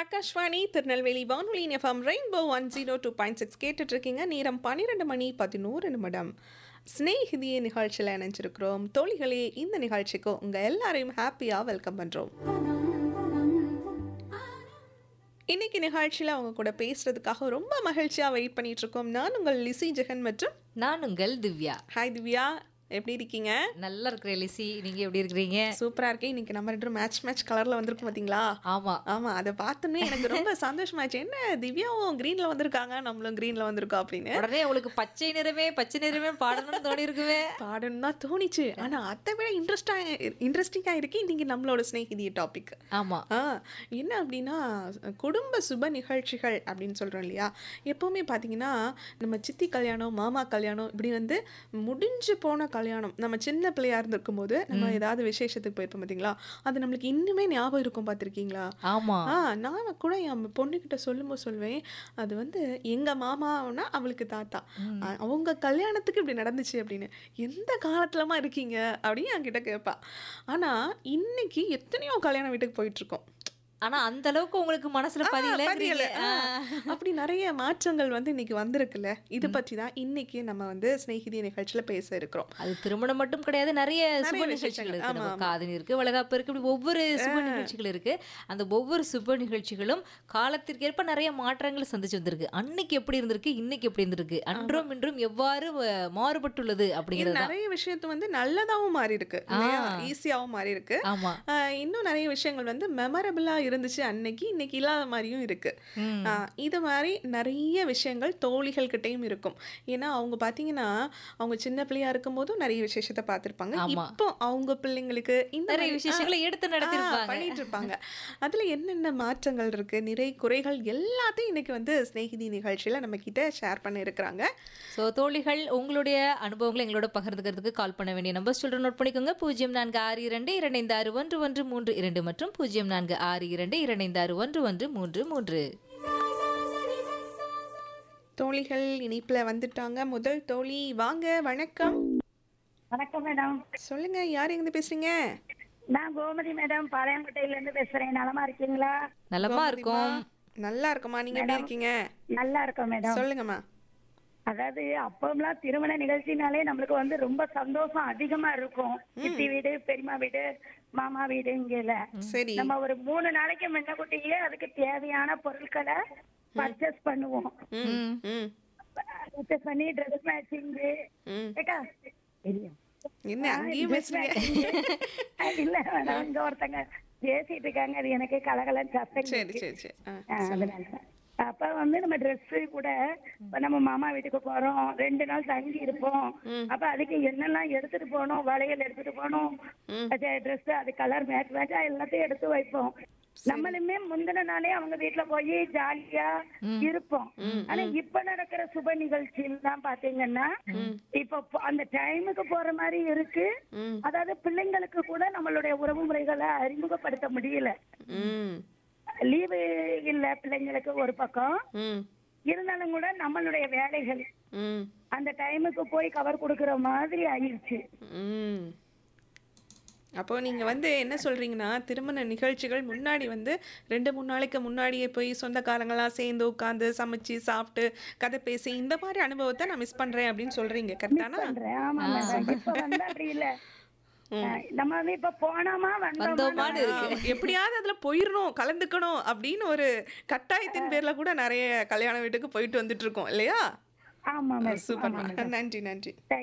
ஆகாஷ்வாணி திருநெல்வேலி வானொலி FM rainbow one zero two point six கேட்டுட்டு இருக்கீங்க நேரம் பன்னிரெண்டு மணி பதினோரு நிமிடம் ஸ்னேகிதியே நிகழ்ச்சியில் இணைஞ்சிருக்கிறோம் தோழிகளே இந்த நிகழ்ச்சிக்கு உங்கள் எல்லாரையும் ஹாப்பியாக வெல்கம் பண்ணுறோம் இன்னைக்கு நிகழ்ச்சியில் அவங்க கூட பேசுறதுக்காக ரொம்ப மகிழ்ச்சியாக வெயிட் பண்ணிட்டு இருக்கோம் நான் உங்கள் லிசி ஜெகன் மற்றும் நான் உங்கள் திவ்யா ஹாய் திவ்யா எப்படி இருக்கீங்க நல்லா இருக்கிறேன் லிசி நீங்க எப்படி இருக்கிறீங்க சூப்பரா இருக்கேன் இன்னைக்கு நம்ம ரெண்டு மேட்ச் மேட்ச் கலர்ல வந்திருக்கும் பாத்தீங்களா ஆமா ஆமா அதை பார்த்தோன்னே எனக்கு ரொம்ப சந்தோஷமாச்சு என்ன திவ்யாவும் கிரீன்ல வந்திருக்காங்க நம்மளும் கிரீன்ல வந்திருக்கோம் அப்படின்னு உடனே உங்களுக்கு பச்சை நிறமே பச்சை நிறமே பாடணும்னு தோணி இருக்குமே பாடணும் தான் தோணிச்சு ஆனா அதை விட இன்ட்ரெஸ்டா இன்ட்ரெஸ்டிங்கா இருக்கு இன்னைக்கு நம்மளோட ஸ்நேகிதிய டாபிக் ஆமா ஆ என்ன அப்படின்னா குடும்ப சுப நிகழ்ச்சிகள் அப்படின்னு சொல்கிறோம் இல்லையா எப்போவுமே பார்த்தீங்கன்னா நம்ம சித்தி கல்யாணம் மாமா கல்யாணம் இப்படி வந்து முடிஞ்சு போன கல்யாணம் நம்ம சின்ன பிள்ளையா இருந்திருக்கும் போது நம்ம ஏதாவது விசேஷத்துக்கு போயிருப்போம் பார்த்தீங்களா அது நம்மளுக்கு இன்னுமே ஞாபகம் இருக்கும் பார்த்துருக்கீங்களா ஆமா ஆ நான் கூட என் பொண்ணுக்கிட்ட சொல்லும்போது சொல்வேன் அது வந்து எங்கள் மாமானா அவளுக்கு தாத்தா அ- அவங்க கல்யாணத்துக்கு இப்படி நடந்துச்சு அப்படின்னு எந்த காலத்துலமா இருக்கீங்க அப்படின்னு என்கிட்ட கேட்பா ஆனால் இன்னைக்கு எத்தனையோ கல்யாண வீட்டுக்கு போயிட்டு இருக்கோம் ஆனா அந்த அளவுக்கு உங்களுக்கு மனசுல பதியல பதியல. ஆ. அப்படி நிறைய மாற்றங்கள் வந்து இன்னைக்கு வந்திருக்குல்ல இது பற்றி தான் இன்னைக்கு நம்ம வந்து ஸ்நேகிதி நிகழ்ச்சியில பேச இருக்கிறோம் அது திருமணம் மட்டும் கிடையாது நிறைய சுப விசேஷங்கள். நிகழ்ச்சிகள் இருக்கு ஆமா, நம்ம ஆமா. காதணி இருக்கு வளகாப்பு இருக்கு இப்படி ஒவ்வொரு சுப நிகழ்ச்சிகள் இருக்கு அந்த ஒவ்வொரு சுப நிகழ்ச்சிகளும் காலத்திற்கேற்ப நிறைய மாற்றங்களை சந்திச்சு வந்திருக்கு அன்னைக்கு எப்படி இருந்திருக்கு இன்னைக்கு எப்படி இருந்திருக்கு அன்றும் இன்றும் எவ்வாறு அஹ், மாறுபட்டுள்ளது இது அப்படிங்கிறது தான். நிறைய விஷயத்து வந்து நல்லதாவும் மாறி இருக்கு இல்லையா ஈஸியாவும் மாறி இருக்கு ஆமா ஆஹ் இன்னும் நிறைய விஷயங்கள் வந்து மெமரபிளா இருந்துச்சு அன்னைக்கு இன்னைக்கு இல்லாத மாதிரியும் இருக்கு ம். ஆஹ் இது மாதிரி நிறைய விஷயங்கள் தோழிகள் கிட்டயும் இருக்கும் ஏன்னா அவங்க பாத்தீங்கன்னா அவங்க சின்ன பிள்ளையா இருக்கும் போதும் நிறைய விசேஷத்தை பார்த்திருப்பாங்க ஆமா. இப்போ அவங்க பிள்ளைங்களுக்கு இந்த நிறைய மாதிரி- விசேஷங்களை எடுத்து ஆ, நடத்திருப்பாங்க பண்ணிட்டு இருப்பாங்க அதுல என்னென்ன மாற்றங்கள் இருக்கு நிறை குறைகள் எல்லாத்தையும் இன்னைக்கு வந்து ஸ்நேகிதி நிகழ்ச்சியில நம்ம கிட்ட ஷேர் பண்ண இருக்கிறாங்க ஸோ தோழிகள் உங்களுடைய அனுபவங்களை எங்களோட பகிர்ந்துக்கிறதுக்கு கால் பண்ண வேண்டிய நம்பர் சொல்கிறேன் நோட் பண்ணிக்கோங்க பூஜ்ஜியம் நான்கு ஆறு இரண்டு இரண்டு ஆறு ஒன்று ஒன்று மூன்று இரண்டு மற்றும் பூஜ்ஜியம் நான்கு ஆறு இரண்டு இரண்டு ஆறு ஒன்று ஒன்று மூன்று மூன்று தோழிகள் இணைப்புல வந்துட்டாங்க முதல் தோழி வாங்க வணக்கம் வணக்கம் மேடம் சொல்லுங்க யார் எங்க பேசுறீங்க நான் கோமதி மேடம் பாளையங்கோட்டையில இருந்து பேசுறேன் நலமா இருக்கீங்களா நலமா இருக்கும் நல்லா இருக்குமா நீங்க எப்படி இருக்கீங்க நல்லா இருக்கோம் மேடம் சொல்லுங்கம்மா அதாவது அப்பம்லாம் திருமண நிகழ்ச்சினாலே நம்மளுக்கு வந்து ரொம்ப சந்தோஷம் அதிகமா இருக்கும் சித்தி வீடு பெரியம்மா வீடு மாமா வீடு இங்கல சரி நம்ம ஒரு மூணு நாளைக்கு முன்னக்கூட்டியே அதுக்கு தேவையான பொருட்களை பர்ச்சேஸ் பண்ணுவோம் ம் ம் பர்ச்சேஸ் பண்ணி ட்ரெஸ் மேட்சிங் ம் ஏக்கா தெரியும் என்ன அங்கேயும் பேசுறீங்க இல்ல மேடம் இங்க ஒருத்தங்க பேசிட்டு இருக்காங்க அது எனக்கு கலகலன்னு சத்தம் சரி சரி சரி ஆ, ஆ, அதனால. அப்ப வந்து நம்ம Dress கூட இப்ப நம்ம மாமா வீட்டுக்கு போறோம் ரெண்டு நாள் தங்கி இருப்போம் அப்ப அதுக்கு என்னெல்லாம் எடுத்துட்டு போகணும் வளையல் எடுத்துட்டு போகணும் ட்ரெஸ் அது கலர் மேட்ச் மேட்சா எல்லாத்தையும் எடுத்து வைப்போம் நம்மளுமே முந்தின நாளே அவங்க வீட்டுல போய் ஜாலியா இருப்போம் ஆனா இப்ப நடக்கிற சுப நிகழ்ச்சியில் தான் பாத்தீங்கன்னா இப்ப போ- அந்த டைமுக்கு போற மாதிரி இருக்கு ம் அதாவது பிள்ளைங்களுக்கு கூட நம்மளுடைய உறவு முறைகளை அறிமுகப்படுத்த முடியல ம் லீவு இல்ல பிள்ளைங்களுக்கு ஒரு பக்கம் ம் இருந்தாலும் கூட நம்மளுடைய வேலைகள் ம் அந்த டைமுக்கு போய் கவர் கொடுக்கிற மாதிரி ஆயிடுச்சு ம் அப்போ நீங்க வந்து என்ன சொல்றீங்கன்னா திருமண நிகழ்ச்சிகள் முன்னாடி வந்து ரெண்டு மூணு நாளைக்கு முன்னாடியே போய் சொந்தக்காரங்களாம் சேர்ந்து உட்காந்து சமைச்சு சாப்பிட்டு கதை பேசி இந்த மாதிரி அனுபவத்தை நான் மிஸ் பண்றேன் அப்படின்னு சொல்றீங்க கரெக்டானா பண்றேன் ஆமா மேடம் இப்ப வந்து அப்படி இல்ல அஹ் நம்ம வந்து இப்ப போனோமா வந்தோமா வந்தோமான்னு இருக்கு எப்படியாவது அதுல போயிடணும் கலந்துக்கணும் அப்படின்னு ஒரு கட்டாயத்தின் பேர்ல கூட நிறைய கல்யாண வீட்டுக்கு போயிட்டு வந்துட்டு இருக்கோம் இல்லையா ஆமா மேடம் சூப்பர் நன்றி நன்றி